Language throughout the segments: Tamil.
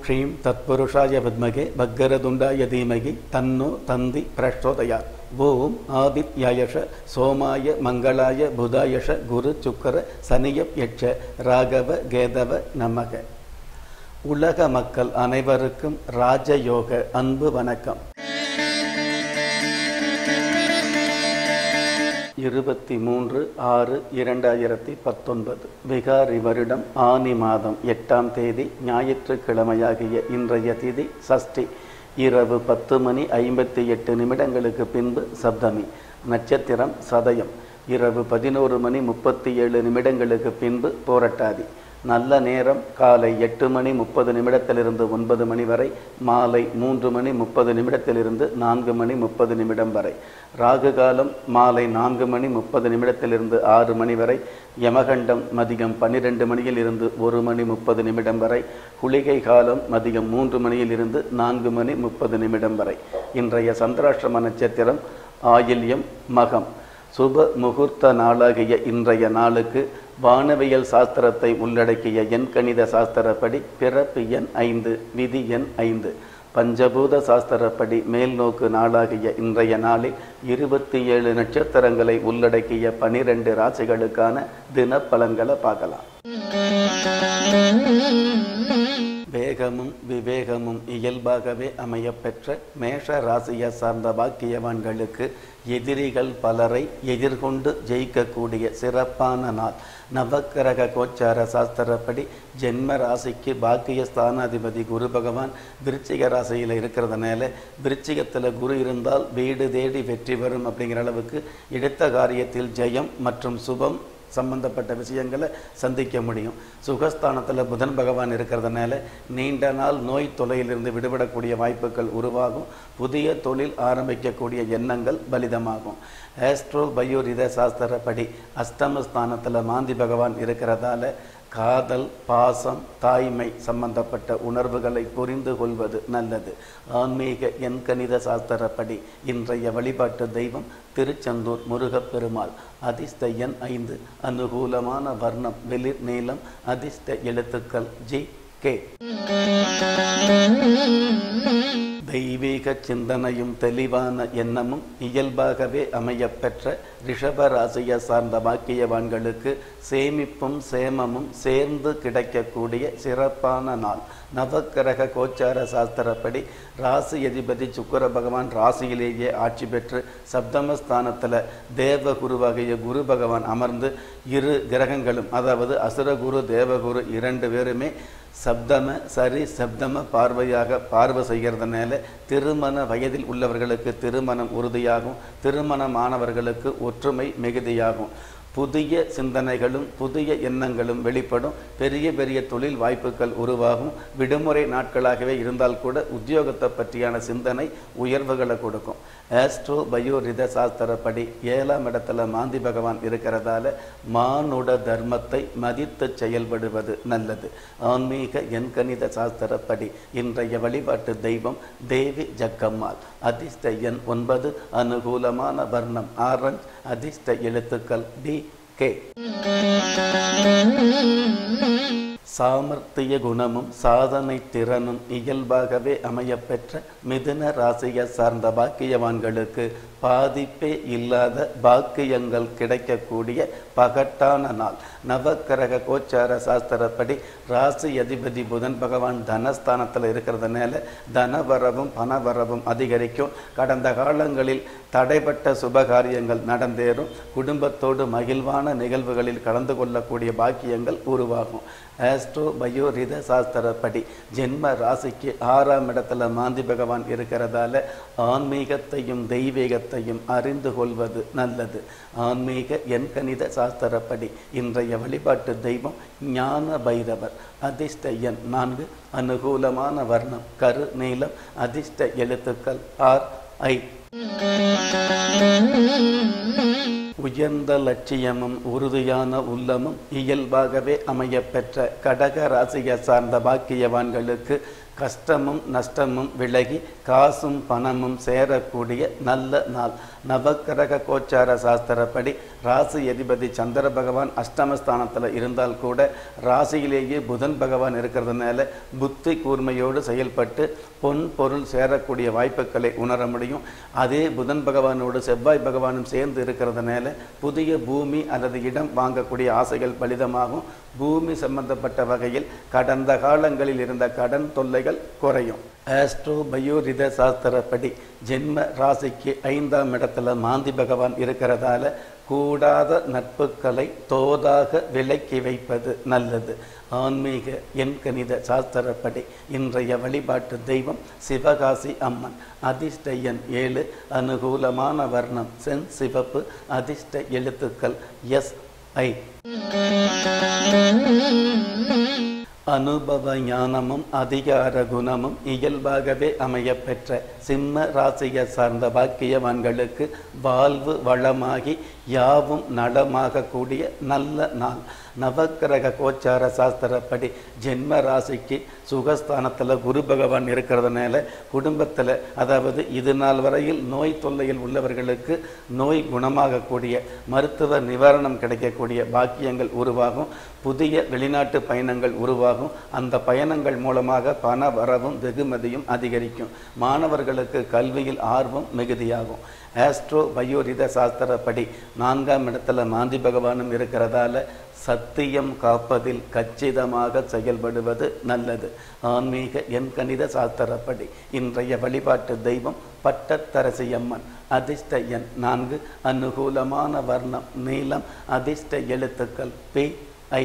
ஸ்ரீம் தத்புருஷாய வித்மகே பக்கரதுண்டாய தீமகி தன்னோ தந்தி பிரச்சோதயாத் ஓம் ஆதித்யாயஷ சோமாய மங்களாய புதாயஷ குரு சுக்கர சனியப் யட்ச ராகவ கேதவ நமக உலக மக்கள் அனைவருக்கும் ராஜயோக அன்பு வணக்கம் இருபத்தி மூன்று ஆறு இரண்டாயிரத்தி பத்தொன்பது விகாரி வருடம் ஆனி மாதம் எட்டாம் தேதி ஞாயிற்றுக்கிழமையாகிய இன்றைய திதி சஷ்டி இரவு பத்து மணி ஐம்பத்தி எட்டு நிமிடங்களுக்கு பின்பு சப்தமி நட்சத்திரம் சதயம் இரவு பதினோரு மணி முப்பத்தி ஏழு நிமிடங்களுக்கு பின்பு போரட்டாதி நல்ல நேரம் காலை எட்டு மணி முப்பது நிமிடத்திலிருந்து ஒன்பது மணி வரை மாலை மூன்று மணி முப்பது நிமிடத்திலிருந்து நான்கு மணி முப்பது நிமிடம் வரை ராகு காலம் மாலை நான்கு மணி முப்பது நிமிடத்திலிருந்து ஆறு மணி வரை யமகண்டம் மதியம் பன்னிரெண்டு மணியில் இருந்து ஒரு மணி முப்பது நிமிடம் வரை குளிகை காலம் மதியம் மூன்று மணியில் இருந்து நான்கு மணி முப்பது நிமிடம் வரை இன்றைய சந்திராஷ்டிரம நட்சத்திரம் ஆயில்யம் மகம் சுப முகூர்த்த நாளாகிய இன்றைய நாளுக்கு வானவியல் சாஸ்திரத்தை உள்ளடக்கிய எண் கணித சாஸ்திரப்படி பிறப்பு எண் ஐந்து விதி எண் ஐந்து பஞ்சபூத சாஸ்திரப்படி மேல்நோக்கு நாளாகிய இன்றைய நாளில் இருபத்தி ஏழு நட்சத்திரங்களை உள்ளடக்கிய பனிரெண்டு ராசிகளுக்கான தினப்பலன்களை பார்க்கலாம் வேகமும் விவேகமும் இயல்பாகவே அமையப்பெற்ற மேஷ ராசியை சார்ந்த பாக்கியவான்களுக்கு எதிரிகள் பலரை எதிர்கொண்டு ஜெயிக்கக்கூடிய சிறப்பான நாள் நவக்கிரக கோச்சார சாஸ்திரப்படி ஜென்ம ராசிக்கு பாக்கிய ஸ்தானாதிபதி குரு பகவான் விருச்சிக ராசியில் இருக்கிறதுனால விருச்சிகத்தில் குரு இருந்தால் வீடு தேடி வெற்றி வரும் அப்படிங்கிற அளவுக்கு எடுத்த காரியத்தில் ஜெயம் மற்றும் சுபம் சம்பந்தப்பட்ட விஷயங்களை சந்திக்க முடியும் சுகஸ்தானத்தில் புதன் பகவான் இருக்கிறதுனால நீண்ட நாள் நோய் தொலையிலிருந்து விடுபடக்கூடிய வாய்ப்புகள் உருவாகும் புதிய தொழில் ஆரம்பிக்கக்கூடிய எண்ணங்கள் பலிதமாகும் ஆஸ்ட்ரோ பயோரித சாஸ்திரப்படி அஷ்டமஸ்தானத்தில் மாந்தி பகவான் இருக்கிறதால காதல் பாசம் தாய்மை சம்பந்தப்பட்ட உணர்வுகளை புரிந்து கொள்வது நல்லது ஆன்மீக எண்கணித சாஸ்திரப்படி இன்றைய வழிபாட்டு தெய்வம் திருச்செந்தூர் முருகப்பெருமாள் அதிர்ஷ்ட எண் ஐந்து அனுகூலமான வர்ணம் வெளிர் நீளம் அதிர்ஷ்ட எழுத்துக்கள் ஜி கே தெய்வீக சிந்தனையும் தெளிவான எண்ணமும் இயல்பாகவே அமையப்பெற்ற ரிஷப ராசியை சார்ந்த பாக்கியவான்களுக்கு சேமிப்பும் சேமமும் சேர்ந்து கிடைக்கக்கூடிய சிறப்பான நாள் நவக்கிரக கோச்சார சாஸ்திரப்படி ராசி அதிபதி சுக்கர பகவான் ராசியிலேயே ஆட்சி பெற்று சப்தமஸ்தானத்தில் தேவ குருவாகிய குரு பகவான் அமர்ந்து இரு கிரகங்களும் அதாவது அசுரகுரு தேவகுரு இரண்டு பேருமே சப்தம சரி சப்தம பார்வையாக பார்வை செய்கிறதுனால திருமண வயதில் உள்ளவர்களுக்கு திருமணம் உறுதியாகும் திருமணமானவர்களுக்கு ஒற்றுமை மிகுதியாகும் புதிய சிந்தனைகளும் புதிய எண்ணங்களும் வெளிப்படும் பெரிய பெரிய தொழில் வாய்ப்புகள் உருவாகும் விடுமுறை நாட்களாகவே இருந்தால் கூட உத்தியோகத்தை பற்றியான சிந்தனை உயர்வுகளை கொடுக்கும் ஆஸ்ட்ரோ பயோரித சாஸ்திரப்படி ஏழாம் இடத்துல மாந்தி பகவான் இருக்கிறதால மானுட தர்மத்தை மதித்து செயல்படுவது நல்லது ஆன்மீக எண்கணித சாஸ்திரப்படி இன்றைய வழிபாட்டு தெய்வம் தேவி ஜக்கம்மாள் அதிர்ஷ்ட எண் ஒன்பது அனுகூலமான வர்ணம் ஆரஞ்ச் அதிர்ஷ்ட எழுத்துக்கள் டி கே சாமர்த்திய குணமும் சாதனை திறனும் இயல்பாகவே அமையப்பெற்ற மிதுன ராசியை சார்ந்த பாக்கியவான்களுக்கு பாதிப்பே இல்லாத பாக்கியங்கள் கிடைக்கக்கூடிய பகட்டான நாள் நவக்கிரக கோச்சார சாஸ்திரப்படி ராசி அதிபதி புதன் பகவான் தனஸ்தானத்தில் இருக்கிறதுனால தனவரவும் பணவரவும் அதிகரிக்கும் கடந்த காலங்களில் தடைப்பட்ட சுபகாரியங்கள் நடந்தேறும் குடும்பத்தோடு மகிழ்வான நிகழ்வுகளில் கலந்து கொள்ளக்கூடிய பாக்கியங்கள் உருவாகும் ஆஸ்ட்ரோ பயோரித சாஸ்திரப்படி ஜென்ம ராசிக்கு ஆறாம் இடத்துல மாந்தி பகவான் இருக்கிறதால ஆன்மீகத்தையும் தெய்வீகத்தையும் அறிந்து கொள்வது நல்லது ஆன்மீக எண்கணித சாஸ்திரப்படி இன்றைய வழிபாட்டு தெய்வம் ஞான பைரவர் அதிர்ஷ்ட எண் நான்கு அனுகூலமான வர்ணம் கரு நீளம் அதிர்ஷ்ட எழுத்துக்கள் ஆர் ஐ உயர்ந்த லட்சியமும் உறுதியான உள்ளமும் இயல்பாகவே அமையப்பெற்ற கடக ராசியை சார்ந்த பாக்கியவான்களுக்கு கஷ்டமும் நஷ்டமும் விலகி காசும் பணமும் சேரக்கூடிய நல்ல நாள் நவக்கிரக கோச்சார சாஸ்திரப்படி ராசி அதிபதி சந்திர பகவான் அஷ்டமஸ்தானத்தில் இருந்தால் கூட ராசியிலேயே புதன் பகவான் இருக்கிறதுனால புத்தி கூர்மையோடு செயல்பட்டு பொன் பொருள் சேரக்கூடிய வாய்ப்புகளை உணர முடியும் அதே புதன் பகவானோடு செவ்வாய் பகவானும் சேர்ந்து இருக்கிறதுனால புதிய பூமி அல்லது இடம் வாங்கக்கூடிய ஆசைகள் பலிதமாகும் பூமி சம்பந்தப்பட்ட வகையில் கடந்த காலங்களில் இருந்த கடன் தொல்லைகள் குறையும் ஆஸ்ட்ரோ பயோரித சாஸ்திரப்படி ஜென்ம ராசிக்கு ஐந்தாம் இடத்துல மாந்தி பகவான் இருக்கிறதால கூடாத நட்புகளை தோதாக விலக்கி வைப்பது நல்லது ஆன்மீக எண்கணித சாஸ்திரப்படி இன்றைய வழிபாட்டு தெய்வம் சிவகாசி அம்மன் அதிர்ஷ்ட எண் ஏழு அனுகூலமான வர்ணம் சென் சிவப்பு அதிர்ஷ்ட எழுத்துக்கள் எஸ் ஐ அனுபவ ஞானமும் அதிகார குணமும் இயல்பாகவே அமையப்பெற்ற சிம்ம ராசியை சார்ந்த பாக்கியவான்களுக்கு வாழ்வு வளமாகி யாவும் நலமாக கூடிய நல்ல நாள் நவக்கிரக கோச்சார சாஸ்திரப்படி ஜென்ம ராசிக்கு சுகஸ்தானத்தில் குரு பகவான் இருக்கிறதுனால குடும்பத்தில் அதாவது இது நாள் வரையில் நோய் தொல்லையில் உள்ளவர்களுக்கு நோய் குணமாகக்கூடிய மருத்துவ நிவாரணம் கிடைக்கக்கூடிய பாக்கியங்கள் உருவாகும் புதிய வெளிநாட்டு பயணங்கள் உருவாகும் அந்த பயணங்கள் மூலமாக பண வரவும் வெகுமதியும் அதிகரிக்கும் மாணவர்களுக்கு கல்வியில் ஆர்வம் மிகுதியாகும் ஆஸ்ட்ரோ பயோரித சாஸ்திரப்படி நான்காம் இடத்துல மாந்தி பகவானும் இருக்கிறதால சத்தியம் காப்பதில் கச்சிதமாக செயல்படுவது நல்லது ஆன்மீக எண் கணித சாஸ்திரப்படி இன்றைய வழிபாட்டு தெய்வம் பட்டத்தரசி அம்மன் அதிர்ஷ்ட எண் நான்கு அனுகூலமான வர்ணம் நீளம் அதிர்ஷ்ட எழுத்துக்கள் பி ஐ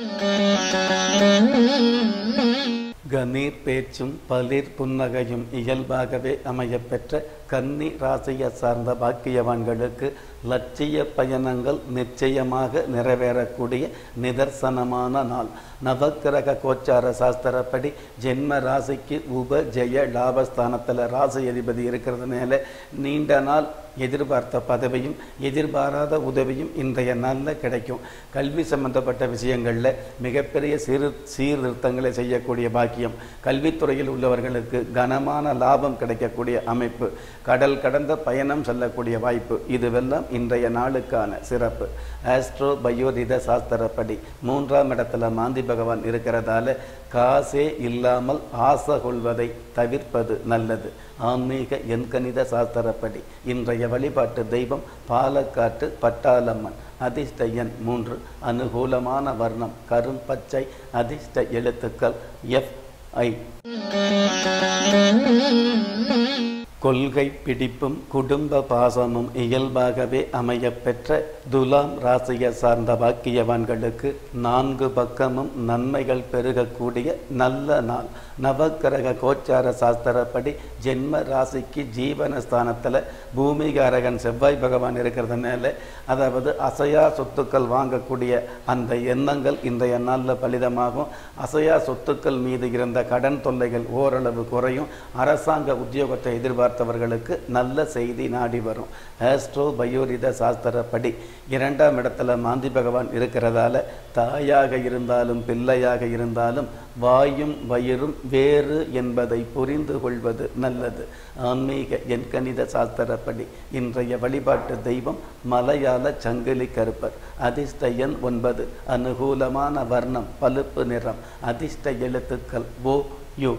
கணீர் பேச்சும் பளிர் புன்னகையும் இயல்பாகவே அமையப்பெற்ற கன்னி ராசியை சார்ந்த பாக்கியவான்களுக்கு லட்சிய பயணங்கள் நிச்சயமாக நிறைவேறக்கூடிய நிதர்சனமான நாள் நவக்கிரக கோச்சார சாஸ்திரப்படி ஜென்ம ராசிக்கு உப ஜெய லாபஸ்தானத்தில் ராசி அதிபதி இருக்கிறதுனால நீண்ட நாள் எதிர்பார்த்த பதவியும் எதிர்பாராத உதவியும் இன்றைய நாளில் கிடைக்கும் கல்வி சம்பந்தப்பட்ட விஷயங்களில் மிகப்பெரிய சீர் சீர்திருத்தங்களை செய்யக்கூடிய பாக்கியம் கல்வித்துறையில் உள்ளவர்களுக்கு கனமான லாபம் கிடைக்கக்கூடிய அமைப்பு கடல் கடந்த பயணம் செல்லக்கூடிய வாய்ப்பு இதுவெல்லாம் இன்றைய நாளுக்கான சிறப்பு ஆஸ்ட்ரோ பயோரித சாஸ்திரப்படி மூன்றாம் இடத்துல மாந்தி பகவான் இருக்கிறதால காசே இல்லாமல் ஆசை கொள்வதை தவிர்ப்பது நல்லது ஆன்மீக எண்கணித சாஸ்திரப்படி இன்றைய வழிபாட்டு தெய்வம் பாலக்காட்டு பட்டாளம்மன் அதிர்ஷ்ட எண் மூன்று அனுகூலமான வர்ணம் கரும் பச்சை அதிர்ஷ்ட எழுத்துக்கள் எஃப் ஐ கொள்கை பிடிப்பும் குடும்ப பாசமும் இயல்பாகவே அமையப்பெற்ற துலாம் ராசியை சார்ந்த பாக்கியவான்களுக்கு நான்கு பக்கமும் நன்மைகள் பெருகக்கூடிய நல்ல நாள் நவக்கிரக கோச்சார சாஸ்திரப்படி ஜென்ம ராசிக்கு ஜீவனஸ்தானத்தில் பூமிகாரகன் செவ்வாய் பகவான் இருக்கிறதுனால அதாவது அசையா சொத்துக்கள் வாங்கக்கூடிய அந்த எண்ணங்கள் இன்றைய நாளில் பலிதமாகும் அசையா சொத்துக்கள் மீது இருந்த கடன் தொல்லைகள் ஓரளவு குறையும் அரசாங்க உத்தியோகத்தை எதிர்பார்த்தவர்களுக்கு நல்ல செய்தி நாடி வரும் ஆஸ்ட்ரோ பயோரித சாஸ்திரப்படி இரண்டாம் இடத்துல மாந்தி பகவான் இருக்கிறதால தாயாக இருந்தாலும் பிள்ளையாக இருந்தாலும் வாயும் வயிறும் வேறு என்பதை புரிந்து கொள்வது நல்லது ஆன்மீக எண்கணித சாஸ்திரப்படி இன்றைய வழிபாட்டு தெய்வம் மலையாள சங்கிலி கருப்பர் அதிர்ஷ்ட எண் ஒன்பது அனுகூலமான வர்ணம் பழுப்பு நிறம் அதிர்ஷ்ட எழுத்துக்கள் ஓ யு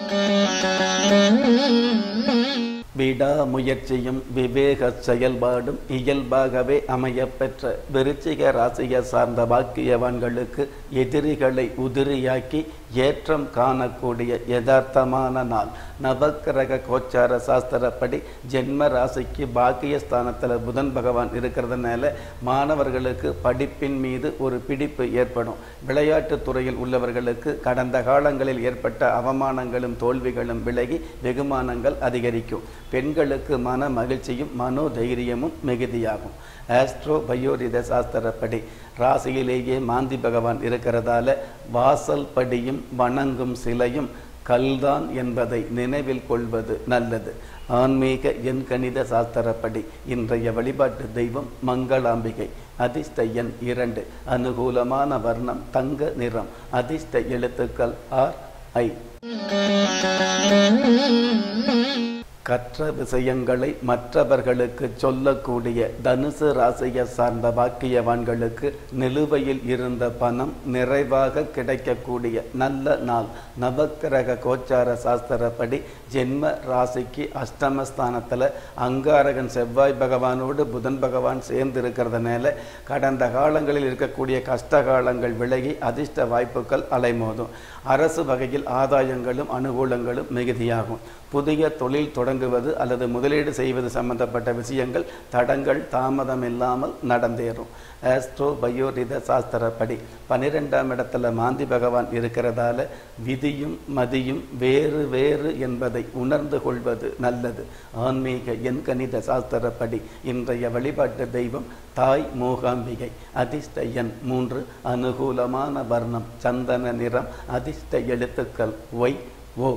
விடாமுயற்சியும் விவேக செயல்பாடும் இயல்பாகவே அமையப்பெற்ற விருச்சிக ராசியை சார்ந்த பாக்கியவான்களுக்கு எதிரிகளை உதிரியாக்கி ஏற்றம் காணக்கூடிய யதார்த்தமான நாள் நவக்கிரக கோச்சார சாஸ்திரப்படி ஜென்ம ராசிக்கு பாக்கியஸ்தானத்தில் புதன் பகவான் இருக்கிறதுனால மாணவர்களுக்கு படிப்பின் மீது ஒரு பிடிப்பு ஏற்படும் விளையாட்டுத் துறையில் உள்ளவர்களுக்கு கடந்த காலங்களில் ஏற்பட்ட அவமானங்களும் தோல்விகளும் விலகி வெகுமானங்கள் அதிகரிக்கும் பெண்களுக்கு மன மகிழ்ச்சியும் மனோதைரியமும் மிகுதியாகும் ஆஸ்ட்ரோ பயோரித சாஸ்திரப்படி ராசியிலேயே மாந்தி பகவான் இருக்கிறதால வாசல் படியும் வணங்கும் சிலையும் கல்தான் என்பதை நினைவில் கொள்வது நல்லது ஆன்மீக எண்கணித சாஸ்திரப்படி இன்றைய வழிபாட்டு தெய்வம் மங்களாம்பிகை அதிர்ஷ்ட எண் இரண்டு அனுகூலமான வர்ணம் தங்க நிறம் அதிர்ஷ்ட எழுத்துக்கள் ஆர் ஐ கற்ற விஷயங்களை மற்றவர்களுக்கு சொல்லக்கூடிய தனுசு ராசியை சார்ந்த பாக்கியவான்களுக்கு நிலுவையில் இருந்த பணம் நிறைவாக கிடைக்கக்கூடிய நல்ல நாள் நவக்கிரக கோச்சார சாஸ்திரப்படி ஜென்ம ராசிக்கு அஷ்டமஸ்தானத்தில் அங்காரகன் செவ்வாய் பகவானோடு புதன் பகவான் சேர்ந்து இருக்கிறதுனால கடந்த காலங்களில் இருக்கக்கூடிய கஷ்ட காலங்கள் விலகி அதிர்ஷ்ட வாய்ப்புகள் அலைமோதும் அரசு வகையில் ஆதாயங்களும் அனுகூலங்களும் மிகுதியாகும் புதிய தொழில் தொடங்குவது அல்லது முதலீடு செய்வது சம்பந்தப்பட்ட விஷயங்கள் தடங்கள் தாமதம் இல்லாமல் நடந்தேறும் ஆஸ்ட்ரோ பயோரித சாஸ்திரப்படி பனிரெண்டாம் இடத்துல மாந்தி பகவான் இருக்கிறதால விதியும் மதியும் வேறு வேறு என்பதை உணர்ந்து கொள்வது நல்லது ஆன்மீக எண் கணித சாஸ்திரப்படி இன்றைய வழிபாட்டு தெய்வம் தாய் மூகாம்பிகை அதிர்ஷ்ட எண் மூன்று அனுகூலமான வர்ணம் சந்தன நிறம் அதிர்ஷ்ட எழுத்துக்கள் ஒய் ஓ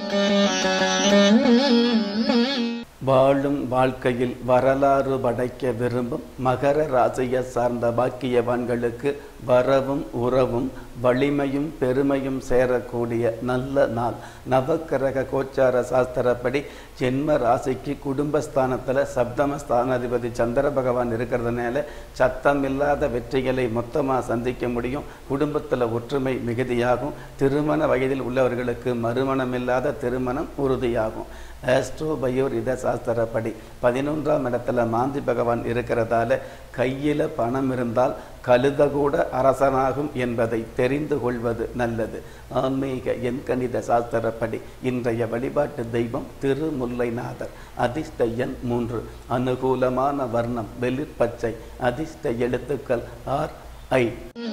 வாழும் வாழ்க்கையில் வரலாறு படைக்க விரும்பும் மகர ராசியை சார்ந்த பாக்கியவான்களுக்கு வரவும் உறவும் வலிமையும் பெருமையும் சேரக்கூடிய நல்ல நாள் நவக்கிரக கோச்சார சாஸ்திரப்படி ஜென்ம ராசிக்கு குடும்பஸ்தானத்தில் சப்தமஸ்தானாதிபதி சந்திர பகவான் இருக்கிறதுனால சத்தம் இல்லாத வெற்றிகளை மொத்தமாக சந்திக்க முடியும் குடும்பத்தில் ஒற்றுமை மிகுதியாகும் திருமண வயதில் உள்ளவர்களுக்கு மறுமணம் இல்லாத திருமணம் உறுதியாகும் ஆஸ்ட்ரோ பயோர் இத சாஸ்திரப்படி பதினொன்றாம் இடத்துல மாந்தி பகவான் இருக்கிறதால கையில் பணம் இருந்தால் கழுத கூட அரசனாகும் என்பதை தெரிந்து கொள்வது நல்லது ஆன்மீக எண்கணித சாஸ்திரப்படி இன்றைய வழிபாட்டு தெய்வம் திருமுல்லைநாதர் அதிர்ஷ்ட எண் மூன்று அனுகூலமான வர்ணம் வெளிர் பச்சை அதிர்ஷ்ட எழுத்துக்கள் ஆர் ஐ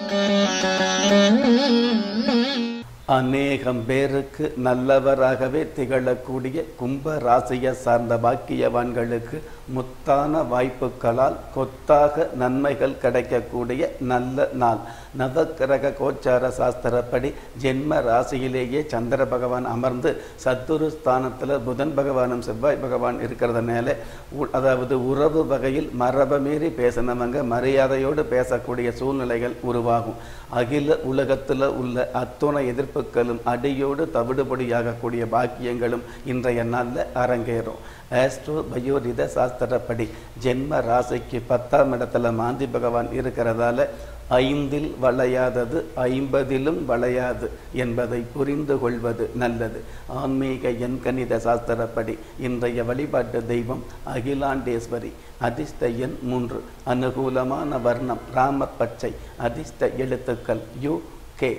அநேகம் பேருக்கு நல்லவராகவே திகழக்கூடிய கும்ப ராசியை சார்ந்த பாக்கியவான்களுக்கு முத்தான வாய்ப்புகளால் கொத்தாக நன்மைகள் கிடைக்கக்கூடிய நல்ல நாள் நவக்கிரக கோச்சார சாஸ்திரப்படி ஜென்ம ராசியிலேயே சந்திர பகவான் அமர்ந்து சத்துரு ஸ்தானத்தில் புதன் பகவானும் செவ்வாய் பகவான் இருக்கிறதுனால உ- அதாவது உறவு வகையில் மரபை மீறி பேசினவங்க மரியாதையோடு பேசக்கூடிய சூழ்நிலைகள் உருவாகும் அகில உலகத்தில் உள்ள அத்துணை எதிர்ப்புகளும் அடியோடு தவிடுபடியாகக்கூடிய பாக்கியங்களும் இன்றைய நாளில் அரங்கேறும் ஆஸ்ட்ரோ பயோரித சாஸ்திரப்படி ஜென்ம ராசிக்கு பத்தாம் இடத்துல மாந்தி பகவான் இருக்கிறதால ஐந்தில் வளையாதது ஐம்பதிலும் வளையாது என்பதை புரிந்து கொள்வது நல்லது ஆன்மீக எண்கணித சாஸ்திரப்படி இன்றைய வழிபாட்டு தெய்வம் அகிலாண்டேஸ்வரி அதிர்ஷ்ட எண் மூன்று அனுகூலமான வர்ணம் ராமர் பச்சை அதிர்ஷ்ட எழுத்துக்கள் யு கே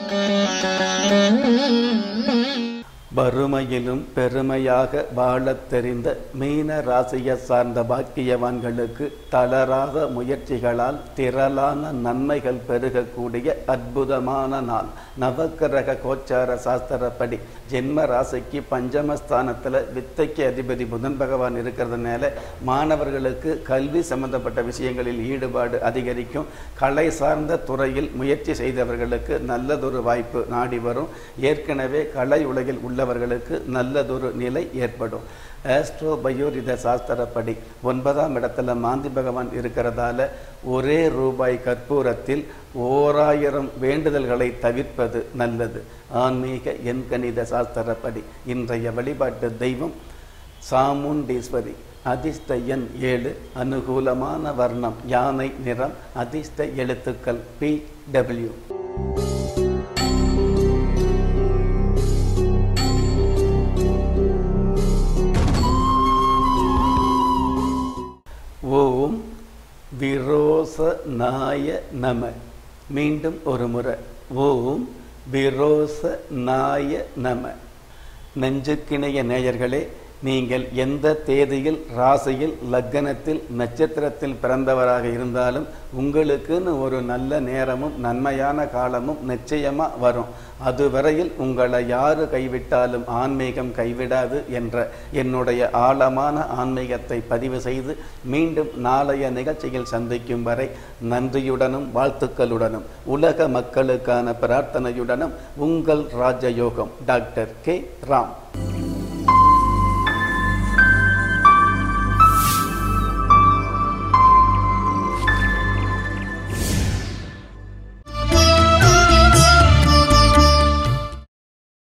வறுமையிலும் பெருமையாக வாழத் தெரிந்த மீன ராசியை சார்ந்த பாக்கியவான்களுக்கு தளராத முயற்சிகளால் திரளான நன்மைகள் பெருகக்கூடிய அற்புதமான நாள் நவக்கிரக கோச்சார சாஸ்திரப்படி ஜென்ம ராசிக்கு பஞ்சமஸ்தானத்தில் வித்தைக்கு அதிபதி புதன் பகவான் இருக்கிறதுனால மாணவர்களுக்கு கல்வி சம்பந்தப்பட்ட விஷயங்களில் ஈடுபாடு அதிகரிக்கும் கலை சார்ந்த துறையில் முயற்சி செய்தவர்களுக்கு நல்லதொரு வாய்ப்பு நாடி வரும் ஏற்கனவே கலை உலகில் உள்ளவர்களுக்கு நல்லதொரு நிலை ஏற்படும் ஆஸ்ட்ரோ பயோரித சாஸ்திரப்படி ஒன்பதாம் இடத்துல மாந்தி பகவான் இருக்கிறதால ஒரே ரூபாய் கற்பூரத்தில் ஓராயிரம் வேண்டுதல்களை தவிர்ப்பது நல்லது ஆன்மீக எண்கணித சாஸ்திரப்படி இன்றைய வழிபாட்டு தெய்வம் சாமுண்டீஸ்வரி அதிர்ஷ்ட எண் ஏழு அனுகூலமான வர்ணம் யானை நிறம் அதிர்ஷ்ட எழுத்துக்கள் பி டபிள்யூ ஓம் விரோச நாய நம மீண்டும் ஒரு முறை ஓம் விரோச நாய நம நெஞ்சுக்கிணைய நேயர்களே நீங்கள் எந்த தேதியில் ராசியில் லக்கணத்தில் நட்சத்திரத்தில் பிறந்தவராக இருந்தாலும் உங்களுக்குன்னு ஒரு நல்ல நேரமும் நன்மையான காலமும் நிச்சயமாக வரும் அதுவரையில் உங்களை யாரு கைவிட்டாலும் ஆன்மீகம் கைவிடாது என்ற என்னுடைய ஆழமான ஆன்மீகத்தை பதிவு செய்து மீண்டும் நாளைய நிகழ்ச்சியில் சந்திக்கும் வரை நன்றியுடனும் வாழ்த்துக்களுடனும் உலக மக்களுக்கான பிரார்த்தனையுடனும் உங்கள் ராஜயோகம் டாக்டர் கே ராம்